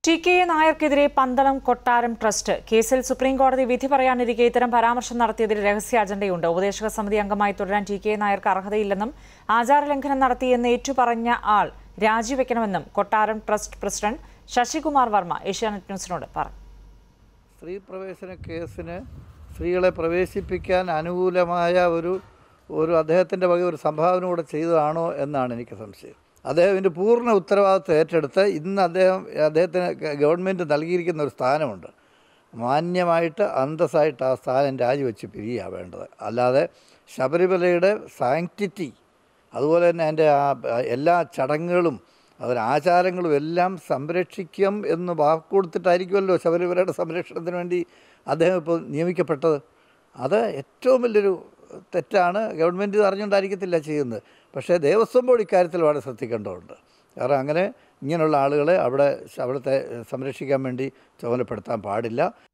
T K A നായർക്കെതിരെ പന്തളം കൊട്ടാരം trust കേസിൽ സുപ്രീംകോടതി വിധി പറയാനിരിക്കെ ഇത്തരം പരാമർശം നടത്തിയതിൽ രഹസ്യ അജണ്ടയുണ്ട് ഉപദേശക സമിതി അംഗമായി തുടരാൻ ടി കെ എ നായർക്ക് അർഹതയില്ലെന്നും ആചാരലംഘനം നടത്തിയെന്ന് ഏറ്റുപറഞ്ഞ ആൾ രാജിവെക്കണമെന്നും കൊട്ടാരം ട്രസ്റ്റ് പ്രസിഡന്റ് ശശികുമാർ വർമ്മ ഏഷ്യാനെറ്റ് ന്യൂസിനോട് പറഞ്ഞു സ്ത്രീ പ്രവേശന കേസിന് സ്ത്രീകളെ പ്രവേശിപ്പിക്കാൻ അനുകൂലമായ ഒരു ഒരു അദ്ദേഹത്തിൻ്റെ വക ഒരു സംഭാവന കൂടെ ചെയ്തതാണോ എന്നാണ് എനിക്ക് സംശയം അദ്ദേഹം ഇതിൻ്റെ പൂർണ്ണ ഉത്തരവാദിത്വം ഏറ്റെടുത്ത് ഇന്ന് അദ്ദേഹം അദ്ദേഹത്തിന് ഗവൺമെൻറ് നൽകിയിരിക്കുന്ന ഒരു സ്ഥാനമുണ്ട് മാന്യമായിട്ട് അന്തസ്സായിട്ട് ആ സ്ഥാനം രാജിവെച്ച് പിരിയുക വേണ്ടത് അല്ലാതെ ശബരിമലയുടെ സാങ്ക്ടിറ്റി അതുപോലെ തന്നെ അതിൻ്റെ ആ എല്ലാ ചടങ്ങുകളും അതിന് ആചാരങ്ങളും എല്ലാം സംരക്ഷിക്കും എന്ന് വാക്ക് കൊടുത്തിട്ടായിരിക്കുമല്ലോ ശബരിമലയുടെ സംരക്ഷണത്തിന് വേണ്ടി അദ്ദേഹം ഇപ്പോൾ നിയമിക്കപ്പെട്ടത് അത് ഏറ്റവും വലിയൊരു തെറ്റാണ് ഗവൺമെൻറ് ഇത് അറിഞ്ഞുകൊണ്ടായിരിക്കത്തില്ല ചെയ്യുന്നത് പക്ഷേ ദേവസ്വം ബോർഡ് ഇക്കാര്യത്തിൽ വളരെ ശ്രദ്ധിക്കേണ്ടതുണ്ട് കാരണം അങ്ങനെ ഇങ്ങനെയുള്ള ആളുകളെ അവിടെ അവിടുത്തെ സംരക്ഷിക്കാൻ വേണ്ടി ചുമതലപ്പെടുത്താൻ പാടില്ല